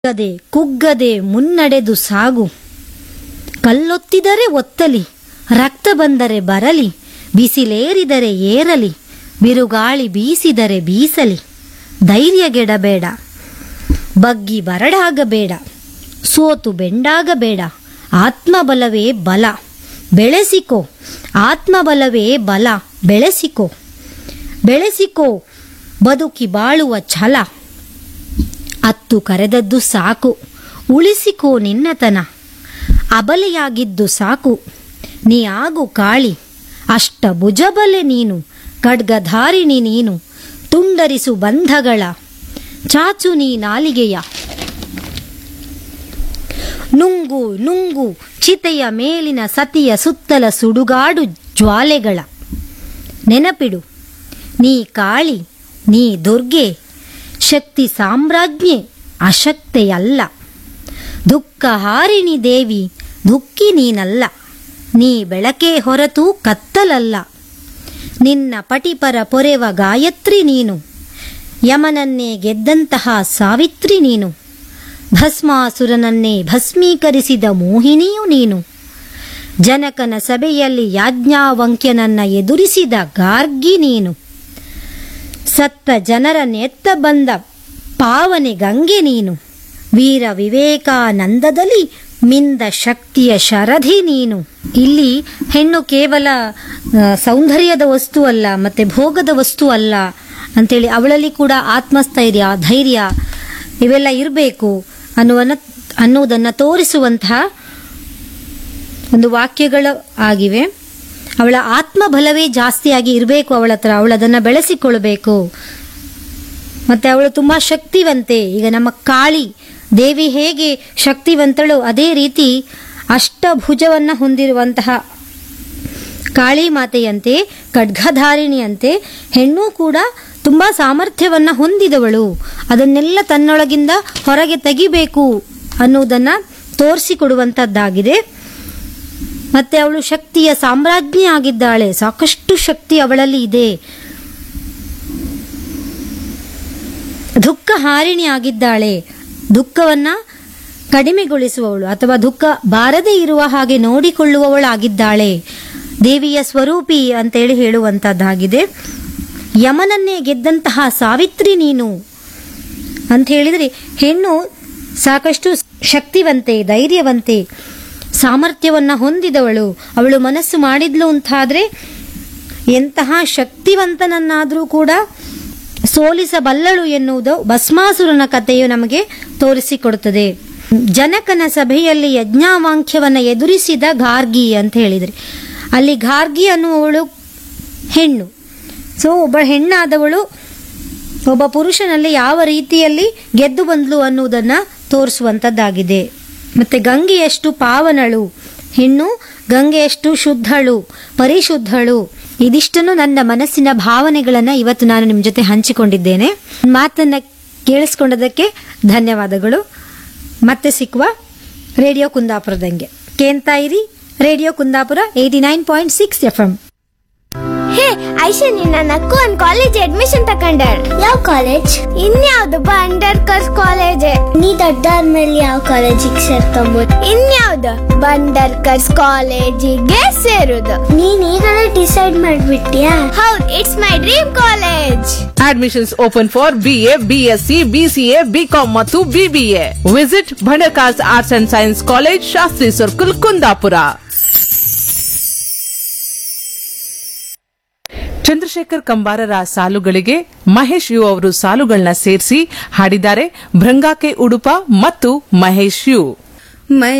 ಕುಗ್ಗದೆ ಕುಗ್ಗದೆ ಮುನ್ನಡೆದು ಸಾಗು ಕಲ್ಲೊತ್ತಿದರೆ ಒತ್ತಲಿ ರಕ್ತ ಬಂದರೆ ಬರಲಿ ಬಿಸಿಲೇರಿದರೆ ಏರಲಿ ಬಿರುಗಾಳಿ ಬೀಸಿದರೆ ಬೀಸಲಿ ಧೈರ್ಯಗೆಡಬೇಡ ಬಗ್ಗಿ ಬರಡಾಗಬೇಡ ಸೋತು ಬೆಂಡಾಗಬೇಡ ಆತ್ಮಬಲವೇ ಬಲ ಬೆಳೆಸಿಕೋ ಆತ್ಮಬಲವೇ ಬಲ ಬೆಳೆಸಿಕೋ ಬೆಳೆಸಿಕೋ ಬದುಕಿ ಬಾಳುವ ಛಲ ಅತ್ತು ಕರೆದದ್ದು ಸಾಕು ಉಳಿಸಿಕೋ ನಿನ್ನತನ ಅಬಲೆಯಾಗಿದ್ದು ಸಾಕು ನೀ ಆಗು ಕಾಳಿ ಅಷ್ಟ ಭುಜಬಲೆ ನೀನು ಖಡ್ಗಧಾರಿಣಿ ನೀನು ತುಂಡರಿಸು ಬಂಧಗಳ ಚಾಚು ನೀ ನಾಲಿಗೆಯ ನುಂಗು ನುಂಗು ಚಿತೆಯ ಮೇಲಿನ ಸತಿಯ ಸುತ್ತಲ ಸುಡುಗಾಡು ಜ್ವಾಲೆಗಳ ನೆನಪಿಡು ನೀ ಕಾಳಿ ನೀ ದುರ್ಗೆ ಶಕ್ತಿ ಸಾಮ್ರಾಜ್ಞೆ ಅಶಕ್ತೆಯಲ್ಲ ದುಃಖ ಹಾರಿಣಿ ದೇವಿ ದುಃಖಿ ನೀನಲ್ಲ ನೀ ಬೆಳಕೇ ಹೊರತು ಕತ್ತಲಲ್ಲ ನಿನ್ನ ಪಟಿಪರ ಪೊರೆವ ಗಾಯತ್ರಿ ನೀನು ಯಮನನ್ನೇ ಗೆದ್ದಂತಹ ಸಾವಿತ್ರಿ ನೀನು ಭಸ್ಮಾಸುರನನ್ನೇ ಭಸ್ಮೀಕರಿಸಿದ ಮೋಹಿನಿಯು ನೀನು ಜನಕನ ಸಭೆಯಲ್ಲಿ ಯಾಜ್ಞಾವಂಕ್ಯನನ್ನ ಎದುರಿಸಿದ ಗಾರ್ಗಿ ನೀನು ಸತ್ತ ಜನರನ್ನೆತ್ತ ಬಂದ ಪಾವನೆ ಗಂಗೆ ನೀನು ವೀರ ವಿವೇಕಾನಂದದಲ್ಲಿ ಮಿಂದ ಶಕ್ತಿಯ ಶರಧಿ ನೀನು ಇಲ್ಲಿ ಹೆಣ್ಣು ಕೇವಲ ಆ, ಸೌಂದರ್ಯದ ವಸ್ತು ಅಲ್ಲ ಮತ್ತೆ ಭೋಗದ ವಸ್ತು ಅಲ್ಲ ಅಂತೇಳಿ ಅವಳಲ್ಲಿ ಕೂಡ ಆತ್ಮಸ್ಥೈರ್ಯ ಧೈರ್ಯ ಇವೆಲ್ಲ ಇರಬೇಕು ಅನ್ನುವನ್ನ ಅನ್ನುವುದನ್ನು ತೋರಿಸುವಂತಹ ಒಂದು ವಾಕ್ಯಗಳು ಆಗಿವೆ ಅವಳ ಆತ್ಮಬಲವೇ ಜಾಸ್ತಿಯಾಗಿ ಇರಬೇಕು ಅವಳ ಹತ್ರ ಅವಳು ಅದನ್ನು ಬೆಳೆಸಿಕೊಳ್ಬೇಕು ಮತ್ತೆ ಅವಳು ತುಂಬಾ ಶಕ್ತಿವಂತೆ ಈಗ ನಮ್ಮ ಕಾಳಿ ದೇವಿ ಹೇಗೆ ಶಕ್ತಿವಂತಳು ಅದೇ ರೀತಿ ಅಷ್ಟಭುಜವನ್ನ ಹೊಂದಿರುವಂತಹ ಕಾಳಿ ಮಾತೆಯಂತೆ ಖಡ್ಗಧಾರಿಣಿಯಂತೆ ಹೆಣ್ಣು ಕೂಡ ತುಂಬಾ ಸಾಮರ್ಥ್ಯವನ್ನ ಹೊಂದಿದವಳು ಅದನ್ನೆಲ್ಲ ತನ್ನೊಳಗಿಂದ ಹೊರಗೆ ತೆಗಿಬೇಕು ಅನ್ನುವುದನ್ನ ತೋರಿಸಿಕೊಡುವಂತದ್ದಾಗಿದೆ ಮತ್ತೆ ಅವಳು ಶಕ್ತಿಯ ಸಾಮ್ರಾಜ್ಞಿ ಆಗಿದ್ದಾಳೆ ಸಾಕಷ್ಟು ಶಕ್ತಿ ಅವಳಲ್ಲಿ ಇದೆ ದುಃಖ ಹಾರಿಣಿ ಆಗಿದ್ದಾಳೆ ದುಃಖವನ್ನ ಕಡಿಮೆಗೊಳಿಸುವವಳು ಅಥವಾ ದುಃಖ ಬಾರದೇ ಇರುವ ಹಾಗೆ ನೋಡಿಕೊಳ್ಳುವವಳಾಗಿದ್ದಾಳೆ ದೇವಿಯ ಸ್ವರೂಪಿ ಅಂತೇಳಿ ಹೇಳುವಂತದ್ದಾಗಿದೆ ಯಮನನ್ನೇ ಗೆದ್ದಂತಹ ಸಾವಿತ್ರಿ ನೀನು ಅಂತ ಹೇಳಿದರೆ ಹೆಣ್ಣು ಸಾಕಷ್ಟು ಶಕ್ತಿವಂತೆ ಧೈರ್ಯವಂತೆ ಸಾಮರ್ಥ್ಯವನ್ನ ಹೊಂದಿದವಳು ಅವಳು ಮನಸ್ಸು ಮಾಡಿದ್ಲು ಅಂತಾದ್ರೆ ಎಂತಹ ಶಕ್ತಿವಂತನನ್ನಾದರೂ ಕೂಡ ಸೋಲಿಸಬಲ್ಲಳು ಎನ್ನುವುದು ಭಸ್ಮಾಸುರನ ಕಥೆಯು ನಮಗೆ ತೋರಿಸಿಕೊಡುತ್ತದೆ ಜನಕನ ಸಭೆಯಲ್ಲಿ ಯಜ್ಞಾವಾಂಕ್ಯವನ್ನ ಎದುರಿಸಿದ ಗಾರ್ಗಿ ಅಂತ ಹೇಳಿದ್ರೆ ಅಲ್ಲಿ ಗಾರ್ಗಿ ಅನ್ನುವವಳು ಹೆಣ್ಣು ಸೊ ಒಬ್ಬ ಹೆಣ್ಣಾದವಳು ಒಬ್ಬ ಪುರುಷನಲ್ಲಿ ಯಾವ ರೀತಿಯಲ್ಲಿ ಗೆದ್ದು ಬಂದ್ಲು ಅನ್ನುವುದನ್ನ ತೋರಿಸುವಂತದ್ದಾಗಿದೆ ಮತ್ತೆ ಗಂಗೆಯಷ್ಟು ಪಾವನಳು ಹೆಣ್ಣು ಗಂಗೆಯಷ್ಟು ಶುದ್ಧಳು ಪರಿಶುದ್ಧಳು ಇದಿಷ್ಟನ್ನು ನನ್ನ ಮನಸ್ಸಿನ ಭಾವನೆಗಳನ್ನ ಇವತ್ತು ನಾನು ನಿಮ್ಮ ಜೊತೆ ಹಂಚಿಕೊಂಡಿದ್ದೇನೆ ಮಾತನ್ನ ಕೇಳಿಸ್ಕೊಂಡದಕ್ಕೆ ಧನ್ಯವಾದಗಳು ಮತ್ತೆ ಸಿಕ್ಕುವ ರೇಡಿಯೋ ಕುಂದಾಪುರದಂಗೆ ಕೇಳ್ತಾ ಇರಿ radio Kundapura eighty nine point six F M hey Aisha ನಿನ್ನ ನಕ್ಕು ಒಂದ್ ಕಾಲೇಜ್ ಅಡ್ಮಿಷನ್ ತಕೊಂಡಾಳ ಯಾವ ಕಾಲೇಜ್ ಇನ್ಯಾವ್ದು ಬಂಡರ್ ಕರ್ಸ್ ಕಾಲೇಜ್ ನೀ ದೊಡ್ಡಾದ್ಮೇಲೆ ಯಾವ ಕಾಲೇಜಿಗೆ ಸೇರ್ಕೊಂಬೋದು ಇನ್ಯಾವ್ದು ಬಂಡರ್ ಕರ್ಸ್ ಕಾಲೇಜಿಗೆ ಸೇರುದು ನೀನ್ ಈಗಲೇ ಡಿಸೈಡ್ ಮಾಡ್ಬಿಟ್ಟಿಯಾ ಹೌದ್ it's my dream college Admissions open for BA, BSc, BCA, BCom ಮತ್ತು BBA. Visit Bhandarkars Arts and Science College, Shastri Circle, Kundapura. Chandrashekar ಕಂಬಾರರ ಸಾಲುಗಳಿಗೆ ಮಹೇಶ್ ಯು ಅವರು ಸಾಲುಗಳನ್ನ ಸೇರಿಸಿ ಹಾಡಿದ್ದಾರೆ ಭೃಂಗಾಕೆ ಉಡುಪ ಮತ್ತು ಮಹೇಶ್ ಯು ಮೈ